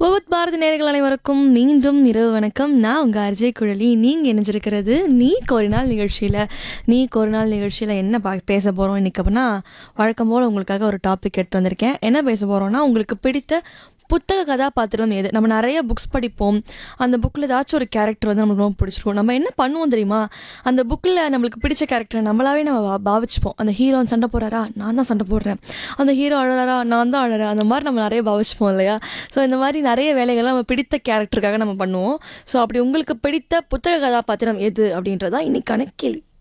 பகவத் பாரதி நேர்கள் அனைவருக்கும் மீண்டும் இரவு வணக்கம் நான் உங்கள் அர்ஜய் குழலி நீங்கள் இணைஞ்சிருக்கிறது நீ கோரினால் நிகழ்ச்சியில் நீ கோரினால் நிகழ்ச்சியில் என்ன பா பேச போகிறோம் இன்றைக்கி அப்படின்னா வழக்கம் போல் உங்களுக்காக ஒரு டாபிக் எடுத்து வந்திருக்கேன் என்ன பேச போகிறோன்னா உங்களுக்கு பிடித்த புத்தக கதாபாத்திரம் எது நம்ம நிறைய புக்ஸ் படிப்போம் அந்த புக்கில் ஏதாச்சும் ஒரு கேரக்டர் வந்து நமக்கு ரொம்ப பிடிச்சிருக்கும் நம்ம என்ன பண்ணுவோம் தெரியுமா அந்த புக்கில் நம்மளுக்கு பிடிச்ச கேரக்டரை நம்மளாவே நம்ம பா- பாவிச்சுப்போம் அந்த ஹீரோ சண்டை போடுறாரா நான் தான் சண்டை போடுறேன் அந்த ஹீரோ அழறாரா நான் தான் அழறேன் அந்த மாதிரி நம்ம நிறைய பாவிச்சுப்போம் இல்லையா ஸோ இந்த மாதிரி நிறைய வேலைகளை நம்ம பிடித்த கேரக்டருக்காக நம்ம பண்ணுவோம் ஸோ அப்படி உங்களுக்கு பிடித்த புத்தக கதாபாத்திரம் எது அப்படின்றதா இன்னைக்கான கேள்வி